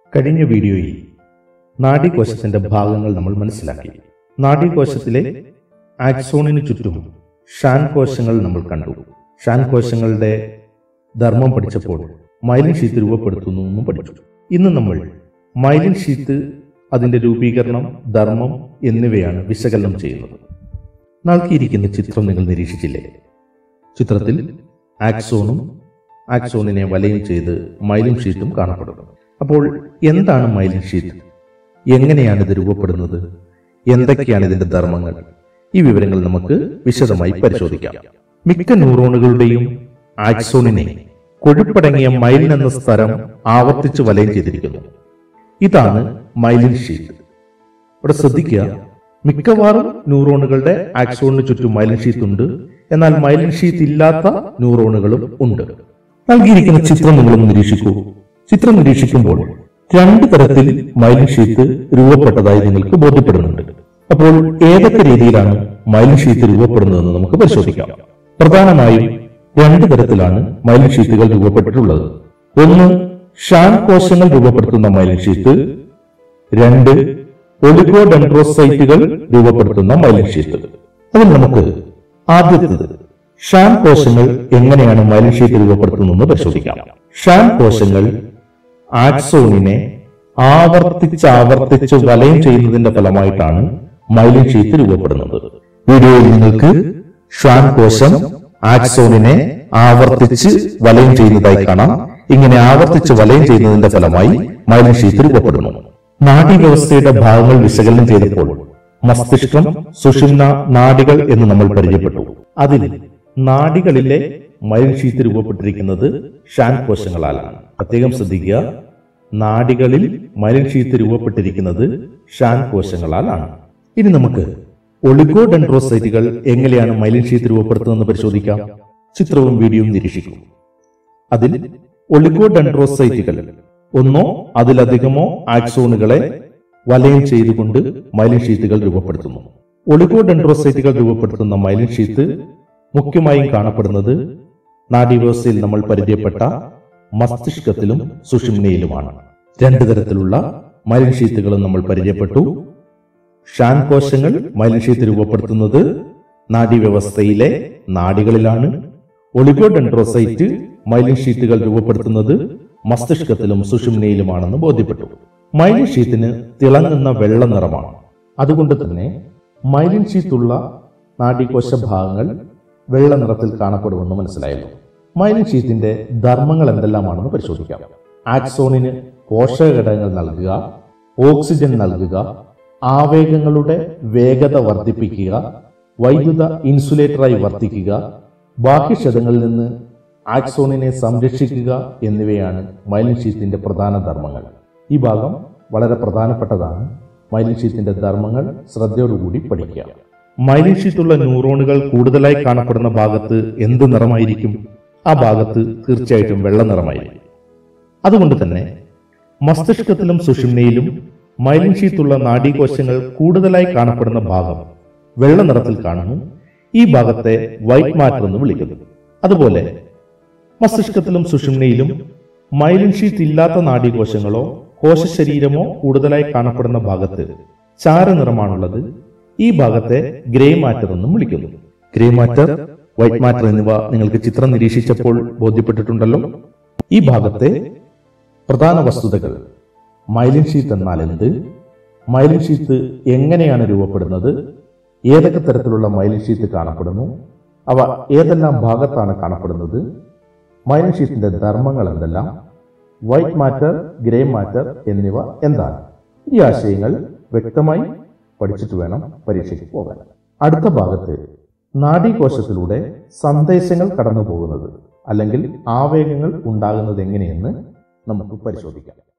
കഴിഞ്ഞ വീഡിയോയിൽ നാഡീകോശത്തിന്റെ ഭാഗങ്ങൾ നമ്മൾ മനസ്സിലാക്കി നാഡീകോശത്തിലെ ആക്സോണിന് ചുറ്റും ഷാൻ കോശങ്ങൾ നമ്മൾ കണ്ടു ഷാൻ കോശങ്ങളുടെ ധർമ്മം പഠിച്ചപ്പോൾ മൈലിൻ ഷീത്ത് രൂപപ്പെടുത്തുന്നു എന്നും പഠിച്ചു ഇന്ന് നമ്മൾ മൈലിൻ ഷീത്ത് അതിന്റെ രൂപീകരണം ധർമ്മം എന്നിവയാണ് വിശകലനം ചെയ്യുന്നത് നൽകിയിരിക്കുന്ന ചിത്രം നിങ്ങൾ നിരീക്ഷിച്ചില്ലേ ചിത്രത്തിൽ ആക്സോണും ആക്സോണിനെ വലയം ചെയ്ത് മൈലിൻ ഷീറ്റും കാണപ്പെടുന്നു അപ്പോൾ എന്താണ് മൈലിൻ ഷീറ്റ് എങ്ങനെയാണ് ഇത് രൂപപ്പെടുന്നത് എന്തൊക്കെയാണ് ഇതിന്റെ ധർമ്മങ്ങൾ ഈ വിവരങ്ങൾ നമുക്ക് വിശദമായി പരിശോധിക്കാം മിക്ക ന്യൂറോണുകളുടെയും ആക്സോണിനെ കൊഴുപ്പടങ്ങിയ മൈലിൻ എന്ന സ്ഥലം ആവർത്തിച്ച് വലയം ചെയ്തിരിക്കുന്നു ഇതാണ് മൈലിൻ ഷീറ്റ് ഇവിടെ ശ്രദ്ധിക്കുക മിക്കവാറും ന്യൂറോണുകളുടെ ആക്സോണിന് ചുറ്റും മൈലിൻ ഷീത്ത് ഉണ്ട് എന്നാൽ മൈലിൻ ഷീത്ത് ഇല്ലാത്ത ന്യൂറോണുകളും ഉണ്ട് നൽകിയിരിക്കുന്ന ചിത്രം നിങ്ങളൊന്ന് നിരീക്ഷിക്കൂ ചിത്രം നിരീക്ഷിക്കുമ്പോൾ രണ്ട് തരത്തിൽ മൈലിൻ ഷീത്ത് രൂപപ്പെട്ടതായി നിങ്ങൾക്ക് ബോധ്യപ്പെടുന്നുണ്ട് അപ്പോൾ ഏതൊക്കെ രീതിയിലാണ് മൈലിൻ ഷീത്ത് രൂപപ്പെടുന്നതെന്ന് നമുക്ക് പരിശോധിക്കാം പ്രധാനമായും രണ്ട് തരത്തിലാണ് മൈലിൻ ഷീറ്റുകൾ രൂപപ്പെട്ടിട്ടുള്ളത് ഒന്ന് ഷാൻ കോശങ്ങൾ രൂപപ്പെടുത്തുന്ന മൈലിൻ ഷീറ്റ് രണ്ട് ഒളിഗോഡെൻഡ്രോസൈറ്റുകൾ രൂപപ്പെടുത്തുന്ന മൈലിൻ ഷീറ്റ് അതിൽ നമുക്ക് ആദ്യത്തേത് ഷാൻ കോശങ്ങൾ എങ്ങനെയാണ് മൈലിൻ ഷീറ്റ് രൂപപ്പെടുത്തുന്നതെന്ന് പരിശോധിക്കാം ഷാൻ കോശങ്ങൾ ആക്സോണിനെ ആവർത്തിച്ച് ആവർത്തിച്ച് വലയം ചെയ്യുന്നതിന്റെ ഫലമായിട്ടാണ് മൈലിൻ ഷീറ്റ് രൂപപ്പെടുന്നത് വീഡിയോയിൽ നിങ്ങൾക്ക് ഷാൻ കോശം ആക്സോണിനെ ആവർത്തിച്ച് വലയം ചെയ്യുന്നതായി കാണാം ഇങ്ങനെ ആവർത്തിച്ച് വലയം ചെയ്യുന്നതിന്റെ ഫലമായി മൈലിൻ ഷീറ്റ് രൂപപ്പെടുന്നു നാഡീവ്യവസ്ഥയുടെ ഭാഗങ്ങൾ വിശകലനം ചെയ്തപ്പോൾ മസ്തിഷ്കം സുഷുമ്ന നാഡികൾ എന്ന് നമ്മൾ പരിചയപ്പെട്ടു അതിൽ നാഡികളിലെ മൈലിൻ ഷീറ്റ് രൂപപ്പെട്ടിരിക്കുന്നത് ഷാൻ കോശങ്ങളാലാണ് പ്രത്യേകം ശ്രദ്ധിക്കുക നാഡികളിൽ മൈലിൻ ഷീറ്റ് രൂപപ്പെട്ടിരിക്കുന്നത് ഷാൻ കോശങ്ങളാലാണ് ഇനി നമുക്ക് ഒളിഗോഡെൻഡ്രോസൈറ്റുകൾ എങ്ങനെയാണ് മൈലിൻ ഷീറ്റ് രൂപപ്പെടുത്തുന്നതെന്ന് പരിശോധിക്കാം ചിത്രവും വീഡിയോയും നിരീക്ഷിക്കും അതിൽ ഒളിഗോഡെൻഡ്രോസൈറ്റുകൾ ഒന്നോ അതിലധികമോ ആക്സോണുകളെ വലയം ചെയ്തുകൊണ്ട് മൈലിൻ ഷീറ്റുകൾ രൂപപ്പെടുത്തുന്നു ഒളിഗോഡെൻഡ്രോസൈറ്റുകൾ രൂപപ്പെടുത്തുന്ന മൈലിൻ ഷീറ്റ് മുഖ്യമായും കാണപ്പെടുന്നത് നാഡീവ്യവസ്ഥയിൽ നമ്മൾ പരിചയപ്പെട്ട മസ്തിഷ്കത്തിലും സുഷിമ്നയിലുമാണ് രണ്ടു തരത്തിലുള്ള മൈലിൻ ഷീറ്റുകളും നമ്മൾ പരിചയപ്പെട്ടു ഷാൻ കോശങ്ങൾ മൈലിൻ ഷീറ്റ് രൂപപ്പെടുത്തുന്നത് നാഡീവ്യവസ്ഥയിലെ നാഡികളിലാണ് ഒളിഗോഡെൻഡ്രോസൈറ്റ് മൈലിൻ ഷീറ്റുകൾ രൂപപ്പെടുത്തുന്നത് മസ്തിഷ്കത്തിലും സുഷുമ്നയിലുമാണെന്ന് ബോധ്യപ്പെട്ടു മൈലിൻ ഷീറ്റിന് തിളങ്ങുന്ന വെള്ള നിറമാണ് അതുകൊണ്ട് തന്നെ മൈലിൻ ഷീറ്റുള്ള നാഡീകോശ ഭാഗങ്ങൾ വെള്ള നിറത്തിൽ കാണപ്പെടുമെന്ന് മനസ്സിലായല്ലോ മൈലിൻ ഷീറ്റിന്റെ ധർമ്മങ്ങൾ എന്തെല്ലാമാണെന്ന് പരിശോധിക്കാം ആക്സോണിന് പോഷകഘടകങ്ങൾ നൽകുക ഓക്സിജൻ നൽകുക ആവേഗങ്ങളുടെ വേഗത വർദ്ധിപ്പിക്കുക വൈദ്യുത ഇൻസുലേറ്ററായി വർത്തിക്കുക ബാഹ്യക്ഷതങ്ങളിൽ നിന്ന് ആക്സോണിനെ സംരക്ഷിക്കുക എന്നിവയാണ് മൈലിൻ ഷീറ്റിന്റെ പ്രധാന ധർമ്മങ്ങൾ ഈ ഭാഗം വളരെ പ്രധാനപ്പെട്ടതാണ് മൈലിൻ ഷീറ്റിന്റെ ധർമ്മങ്ങൾ ശ്രദ്ധയോടുകൂടി പഠിക്കുക മൈലിൻ ഷീറ്റുള്ള ന്യൂറോണുകൾ കൂടുതലായി കാണപ്പെടുന്ന ഭാഗത്ത് എന്ത് നിറമായിരിക്കും ആ ഭാഗത്ത് തീർച്ചയായിട്ടും വെള്ള നിറമായിരിക്കും അതുകൊണ്ട് തന്നെ മസ്തിഷ്കത്തിലും സുഷിമ്നയിലും മൈലിൻ ഷീത്തുള്ള നാഡീകോശങ്ങൾ കൂടുതലായി കാണപ്പെടുന്ന ഭാഗം വെള്ള നിറത്തിൽ കാണുന്നു ഈ ഭാഗത്തെ വൈറ്റ് മാറ്റർ എന്ന് വിളിക്കുന്നു അതുപോലെ മസ്തിഷ്കത്തിലും സുഷിമ്നയിലും മൈലിൻ ഷീറ്റ് ഇല്ലാത്ത നാഡീകോശങ്ങളോ കോശശരീരമോ കൂടുതലായി കാണപ്പെടുന്ന ഭാഗത്ത് ചാരനിറമാണുള്ളത് ഈ ഭാഗത്തെ ഗ്രേ മാറ്റർ എന്നും വിളിക്കുന്നു ഗ്രേ മാറ്റർ വൈറ്റ് മാറ്റർ എന്നിവ നിങ്ങൾക്ക് ചിത്രം നിരീക്ഷിച്ചപ്പോൾ ബോധ്യപ്പെട്ടിട്ടുണ്ടല്ലോ ഈ ഭാഗത്തെ പ്രധാന വസ്തുതകൾ മൈലിൻ ഷീറ്റ് എന്നാൽ എന്ത് മൈലിൻ ഷീറ്റ് എങ്ങനെയാണ് രൂപപ്പെടുന്നത് ഏതൊക്കെ തരത്തിലുള്ള മൈലിൻ ഷീറ്റ് കാണപ്പെടുന്നു അവ ഏതെല്ലാം ഭാഗത്താണ് കാണപ്പെടുന്നത് മൈലിൻ ഷീറ്റിന്റെ ധർമ്മങ്ങൾ എന്തെല്ലാം വൈറ്റ് മാറ്റർ ഗ്രേ മാറ്റർ എന്നിവ എന്താണ് ഈ ആശയങ്ങൾ വ്യക്തമായി പഠിച്ചിട്ട് വേണം പരീക്ഷയ്ക്ക് പോകാൻ അടുത്ത ഭാഗത്ത് നാഡീകോശത്തിലൂടെ സന്ദേശങ്ങൾ കടന്നു പോകുന്നത് അല്ലെങ്കിൽ ആവേഗങ്ങൾ ഉണ്ടാകുന്നത് എങ്ങനെയെന്ന് നമുക്ക് പരിശോധിക്കാം